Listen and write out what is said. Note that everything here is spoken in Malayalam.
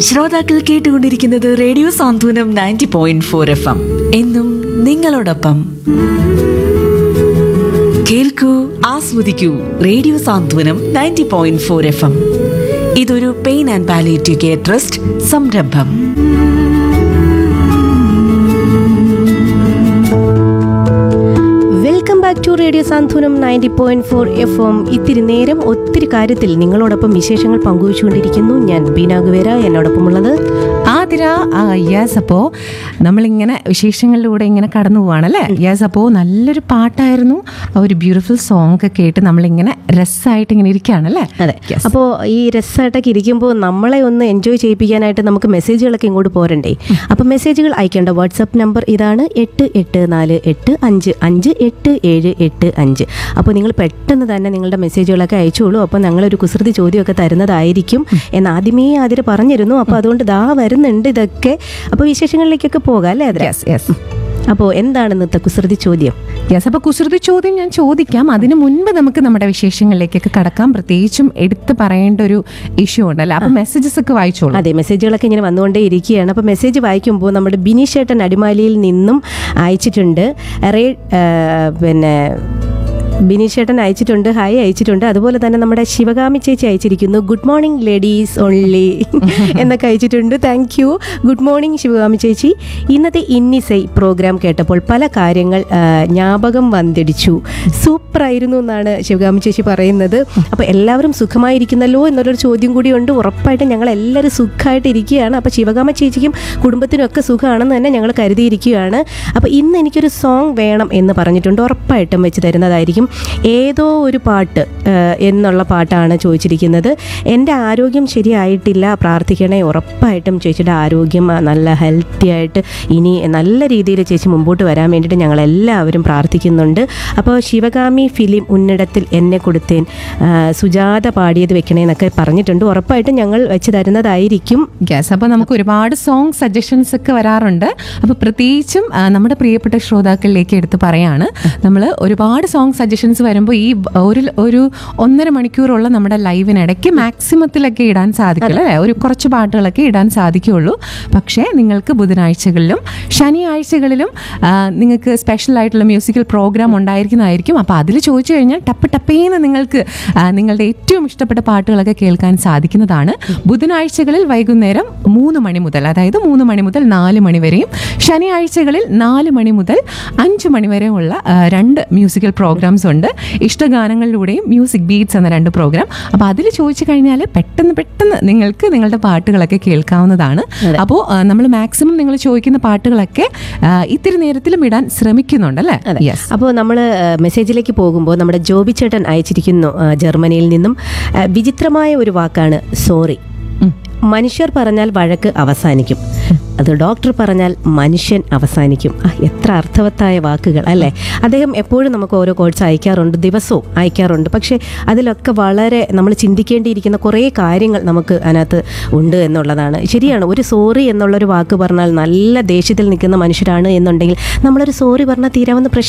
ശ്രോതാക്കൾ കേട്ടുകൊണ്ടിരിക്കുന്നത് radio Santhwanam ninety point four F M എന്നും നിങ്ങളോടൊപ്പം കേൾക്കൂ ആസ്വദിക്കൂ radio Santhwanam ninety point four F M ഇതൊരു pain and palliative care trust സംരംഭം welcome back to radio Santhwanam ninety point four F M ഇത്തിരി നേരം ഒത്തിരി കാര്യത്തിൽ നിങ്ങളോടൊപ്പം വിശേഷങ്ങൾ പങ്കുവച്ചുകൊണ്ടിരിക്കുന്നു ഞാൻ ബീന ഗുവേര എന്നോടൊപ്പമുള്ളത് ആതിര ആ യെസ് അപ്പോൾ നമ്മളിങ്ങനെ വിശേഷങ്ങളിലൂടെ ഇങ്ങനെ കടന്നു പോവാണല്ലേ യെസ് അപ്പോൾ നല്ലൊരു പാട്ടായിരുന്നു ആ ഒരു ബ്യൂട്ടിഫുൾ സോങ് ഒക്കെ കേട്ട് നമ്മളിങ്ങനെ രസമായിട്ട് ഇങ്ങനെ ഇരിക്കുകയാണല്ലേ അതെ Yes. അപ്പോൾ ഈ രസമായിട്ടൊക്കെ ഇരിക്കുമ്പോൾ നമ്മളെ ഒന്ന് എൻജോയ് ചെയ്യിപ്പിക്കാനായിട്ട് നമുക്ക് മെസ്സേജുകളൊക്കെ ഇങ്ങോട്ട് പോരണ്ടേ അപ്പോൾ മെസ്സേജുകൾ അയക്കേണ്ട വാട്സപ്പ് നമ്പർ ഇതാണ് എട്ട് എട്ട് നാല് എട്ട് അഞ്ച് അഞ്ച് എട്ട് ഏഴ് എട്ട് അഞ്ച് അപ്പോൾ നിങ്ങൾ പെട്ടെന്ന് തന്നെ നിങ്ങളുടെ മെസ്സേജുകളൊക്കെ അയച്ചോളൂ അപ്പോൾ ഞങ്ങളൊരു കുസൃതി ചോദ്യമൊക്കെ തരുന്നതായിരിക്കും എന്ന് ആദ്യമേ ആതിര പറഞ്ഞിരുന്നു അപ്പോൾ അതുകൊണ്ട് ദാ വരുന്നുണ്ട് ഇതൊക്കെ അപ്പോൾ വിശേഷങ്ങളിലേക്കൊക്കെ പോകാം അല്ലേ അതിര യെസ് യെസ് അപ്പോൾ എന്താണ് ഇന്നത്തെ കുസൃതി ചോദ്യം യെസ് അപ്പോൾ കുസൃതി ചോദ്യം ഞാൻ ചോദിക്കാം അതിനു മുൻപ് നമുക്ക് നമ്മുടെ വിശേഷങ്ങളിലേക്കൊക്കെ കടക്കാം പ്രത്യേകിച്ചും എടുത്തു പറയേണ്ട ഒരു ഇഷ്യൂ ഉണ്ടല്ലോ അപ്പോൾ മെസ്സേജസ് ഒക്കെ വായിച്ചോളൂ അതെ മെസ്സേജുകളൊക്കെ ഇങ്ങനെ വന്നുകൊണ്ടേ ഇരിക്കുകയാണ് അപ്പോൾ മെസ്സേജ് വായിക്കുമ്പോൾ നമ്മുടെ ബിനീഷേട്ടൻ അടിമാലിയിൽ നിന്നും അയച്ചിട്ടുണ്ട് റേ ആ, പിന്നെ ബിനീഷേട്ടൻ അയച്ചിട്ടുണ്ട് ഹായ് അയച്ചിട്ടുണ്ട് അതുപോലെ തന്നെ നമ്മുടെ ശിവകാമി ചേച്ചി അയച്ചിരിക്കുന്നു ഗുഡ് മോർണിംഗ് ലേഡീസ് ഓൺലി എന്നൊക്കെ അയച്ചിട്ടുണ്ട് thank you good morning Sivakami ചേച്ചി ഇന്നത്തെ ഇന്നിസൈ പ്രോഗ്രാം കേട്ടപ്പോൾ പല കാര്യങ്ങൾ ആ, ജ്ഞാപകം വന്നിടിച്ചു സൂപ്പറായിരുന്നു എന്നാണ് ശിവകാമി ചേച്ചി പറയുന്നത് അപ്പോൾ എല്ലാവരും സുഖമായിരിക്കുന്നല്ലോ എന്നുള്ളൊരു ചോദ്യം കൂടിയുണ്ട് ഉറപ്പായിട്ടും ഞങ്ങൾ എല്ലാവരും സുഖമായിട്ട് ഇരിക്കുകയാണ് അപ്പോൾ ശിവകാമ ചേച്ചിക്കും കുടുംബത്തിനും ഒക്കെ സുഖമാണെന്ന് തന്നെ ഞങ്ങൾ കരുതിയിരിക്കുകയാണ് അപ്പോൾ ഇന്ന് എനിക്കൊരു സോങ് വേണം എന്ന് പറഞ്ഞിട്ടുണ്ട് ഉറപ്പായിട്ടും വെച്ച് തരുന്നതായിരിക്കും ഏതോ ഒരു പാട്ട് ആ, എന്നുള്ള പാട്ടാണ് ചോദിച്ചിരിക്കുന്നത് എൻ്റെ ആരോഗ്യം ശരിയായിട്ടില്ല പ്രാർത്ഥിക്കണേ ഉറപ്പായിട്ടും ചേച്ചിയുടെ ആരോഗ്യം ആ, നല്ല ഹെൽത്തി ആയിട്ട് ഇനി നല്ല രീതിയിൽ ചേച്ചി മുമ്പോട്ട് വരാൻ വേണ്ടിയിട്ട് ഞങ്ങൾ എല്ലാവരും പ്രാർത്ഥിക്കുന്നുണ്ട് അപ്പോൾ ശിവകാമി ഫിലിം ഉന്നിടത്തിൽ എന്നെ കൊടുത്തേൻ ആ, സുജാത പാടിയത് വെക്കണേ എന്നൊക്കെ പറഞ്ഞിട്ടുണ്ട് ഉറപ്പായിട്ടും ഞങ്ങൾ വെച്ച് തരുന്നതായിരിക്കും യെസ് അപ്പോൾ നമുക്ക് ഒരുപാട് സോങ് സജഷൻസ് ഒക്കെ വരാറുണ്ട് അപ്പോൾ പ്രത്യേകിച്ചും ആ, നമ്മുടെ പ്രിയപ്പെട്ട ശ്രോതാക്കളിലേക്ക് എടുത്ത് പറയാണ് നമ്മൾ ഒരുപാട് സോങ് സജഷൻസ് വരുമ്പോൾ ഈ ബ- ഒരു ഒരു ഒന്നര മണിക്കൂറുള്ള നമ്മുടെ ലൈവിനിടയ്ക്ക് മാക്സിമത്തിലൊക്കെ ഇടാൻ സാധിക്കില്ല അല്ലേ ഒരു കുറച്ച് പാട്ടുകളൊക്കെ ഇടാൻ സാധിക്കുകയുള്ളൂ പക്ഷേ നിങ്ങൾക്ക് ബുധനാഴ്ചകളിലും ശനിയാഴ്ചകളിലും ആ, നിങ്ങൾക്ക് സ്പെഷ്യൽ ആയിട്ടുള്ള മ്യൂസിക്കൽ പ്രോഗ്രാം ഉണ്ടായിരിക്കുന്നതായിരിക്കും അപ്പോൾ അതിൽ ചോദിച്ചു കഴിഞ്ഞാൽ ടപ്പ് ടപ്പേന്ന് നിങ്ങൾക്ക് ആ, നിങ്ങളുടെ ഏറ്റവും ഇഷ്ടപ്പെട്ട പാട്ടുകളൊക്കെ കേൾക്കാൻ സാധിക്കുന്നതാണ് ബുധനാഴ്ചകളിൽ വൈകുന്നേരം മൂന്ന് മണി മുതൽ അതായത് മൂന്ന് മണി മുതൽ നാല് മണി വരെയും ശനിയാഴ്ചകളിൽ നാല് മണി മുതൽ അഞ്ച് മണി വരെയുള്ള ആ, രണ്ട് മ്യൂസിക്കൽ പ്രോഗ്രാംസ് ഉണ്ട് ഇഷ്ടഗാനങ്ങളിലൂടെയും മ്യൂസിക് ബീറ്റ്സ് എന്ന രണ്ട് പ്രോഗ്രാം അപ്പോൾ അതിൽ ചോദിച്ചു കഴിഞ്ഞാൽ പെട്ടെന്ന് പെട്ടെന്ന് നിങ്ങൾക്ക് നിങ്ങളുടെ പാട്ടുകളൊക്കെ കേൾക്കാവുന്നതാണ് അപ്പോൾ നമ്മൾ മാക്സിമം നിങ്ങൾ ചോദിക്കുന്ന പാട്ടുകളൊക്കെ ആ, ഇത്തിരി നേരത്തിലും ഇടാൻ ശ്രമിക്കുന്നുണ്ടല്ലേ യെസ് അപ്പോൾ നമ്മൾ മെസ്സേജിലേക്ക് പോകുമ്പോൾ നമ്മുടെ ജോബി ചേട്ടൻ അയച്ചിരിക്കുന്നു ആ, ജർമ്മനിയിൽ നിന്നും ആ, വിചിത്രമായ ഒരു വാക്കാണ് സോറി മനുഷ്യർ പറഞ്ഞാൽ വഴക്ക് അവസാനിക്കും അത് ഡോക്ടർ പറഞ്ഞാൽ മനുഷ്യൻ അവസാനിക്കും ആ, എത്ര അർത്ഥവത്തായ വാക്കുകൾ അല്ലേ അദ്ദേഹം എപ്പോഴും നമുക്ക് ഓരോ കോഴ്സ് അയക്കാറുണ്ട് ദിവസവും അയക്കാറുണ്ട് പക്ഷേ അതിലൊക്കെ വളരെ നമ്മൾ ചിന്തിക്കേണ്ടിയിരിക്കുന്ന കുറേ കാര്യങ്ങൾ നമുക്ക് അതിനകത്ത് ഉണ്ട് എന്നുള്ളതാണ് ശരിയാണ് ഒരു സോറി എന്നുള്ളൊരു വാക്ക് പറഞ്ഞാൽ നല്ല ദേഷ്യത്തിൽ നിൽക്കുന്ന മനുഷ്യരാണ് എന്നുണ്ടെങ്കിൽ നമ്മളൊരു സോറി പറഞ്ഞാൽ തീരാവുന്ന പ്രശ്നം